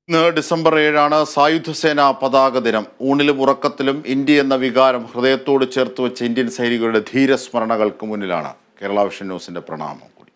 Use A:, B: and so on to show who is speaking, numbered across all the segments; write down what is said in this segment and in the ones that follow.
A: ഇന്ന് ഡിസംബർ ഏഴാണ് സായുധസേന പതാക ദിനം ഊണിലും ഉറക്കത്തിലും ഇന്ത്യ എന്ന വികാരം ഹൃദയത്തോട് ചേർത്ത് വെച്ച ഇന്ത്യൻ സൈനികരുടെ ധീരസ്മരണകൾക്ക് മുന്നിലാണ് കേരള വിഷൻ ന്യൂസിന്റെ പ്രണാമം കൂടി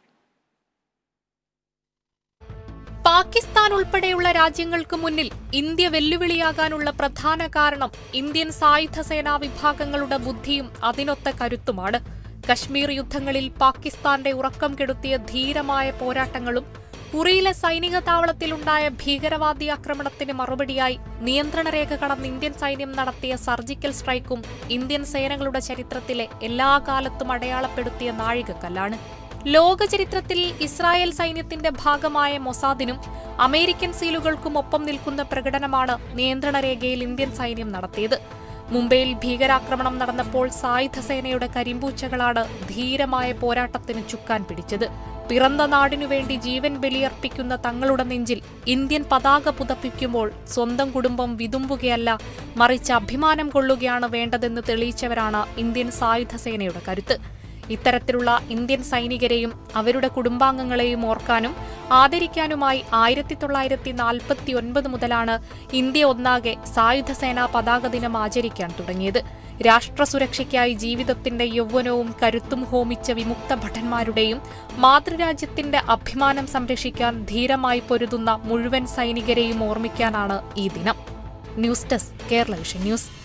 B: പാകിസ്ഥാൻ ഉൾപ്പെടെയുള്ള രാജ്യങ്ങൾക്ക് മുന്നിൽ ഇന്ത്യ വെല്ലുവിളിയാകാനുള്ള പ്രധാന കാരണം ഇന്ത്യൻ സായുധ സേനാ വിഭാഗങ്ങളുടെ ബുദ്ധിയും അതിനൊത്ത കരുത്തുമാണ് കശ്മീർ യുദ്ധങ്ങളിൽ പാകിസ്ഥാന്റെ ഉറക്കം കെടുത്തിയ ധീരമായ പോരാട്ടങ്ങളും ഉറിയിലെ സൈനിക താവളത്തിലുണ്ടായ ഭീകരവാദി ആക്രമണത്തിന് മറുപടിയായി നിയന്ത്രണ രേഖ കടന്ന് ഇന്ത്യൻ സൈന്യം നടത്തിയ സർജിക്കൽ സ്ട്രൈക്കും ഇന്ത്യൻ സേനകളുടെ ചരിത്രത്തിലെ എല്ലാ കാലത്തും അടയാളപ്പെടുത്തിയ നാഴികക്കല്ലാണ് ലോക ചരിത്രത്തിൽ ഇസ്രായേൽ സൈന്യത്തിന്റെ ഭാഗമായ മൊസാദിനും അമേരിക്കൻ സീലുകൾക്കും ഒപ്പം നിൽക്കുന്ന പ്രകടനമാണ് നിയന്ത്രണ രേഖയിൽ ഇന്ത്യൻ സൈന്യം നടത്തിയത് മുംബൈയിൽ ഭീകരാക്രമണം നടന്നപ്പോൾ സായുധ സേനയുടെ കരിമ്പൂച്ചകളാണ് ധീരമായ പോരാട്ടത്തിന് ചുക്കാൻ പിടിച്ചത് പിറന്ന നാടിനു വേണ്ടി ജീവൻ ബലിയർപ്പിക്കുന്ന തങ്ങളുടെ നെഞ്ചിൽ ഇന്ത്യൻ പതാക പുതപ്പിക്കുമ്പോൾ സ്വന്തം കുടുംബം വിതുമ്പുകയല്ല മറിച്ച് അഭിമാനം കൊള്ളുകയാണ് വേണ്ടതെന്ന് തെളിയിച്ചവരാണ് ഇന്ത്യൻ സായുധ സേനയുടെ കരുത്ത് ഇത്തരത്തിലുള്ള ഇന്ത്യൻ സൈനികരെയും അവരുടെ കുടുംബാംഗങ്ങളെയും ഓർക്കാനും ആദരിക്കാനുമായി ആയിരത്തി തൊള്ളായിരത്തി നാൽപ്പത്തി ഒൻപത് മുതലാണ് ഇന്ത്യ ഒന്നാകെ സായുധ സേനാ പതാക ദിനം ആചരിക്കാൻ തുടങ്ങിയത് രാഷ്ട്രസുരക്ഷയ്ക്കായി ജീവിതത്തിന്റെ യൗവനവും കരുത്തും ഹോമിച്ച വിമുക്ത ഭടന്മാരുടെയും മാതൃരാജ്യത്തിന്റെ അഭിമാനം സംരക്ഷിക്കാൻ ധീരമായി പൊരുതുന്ന മുഴുവൻ സൈനികരെയും ഓർമ്മിക്കാനാണ് ഈ ദിനം news desk Kerala vision news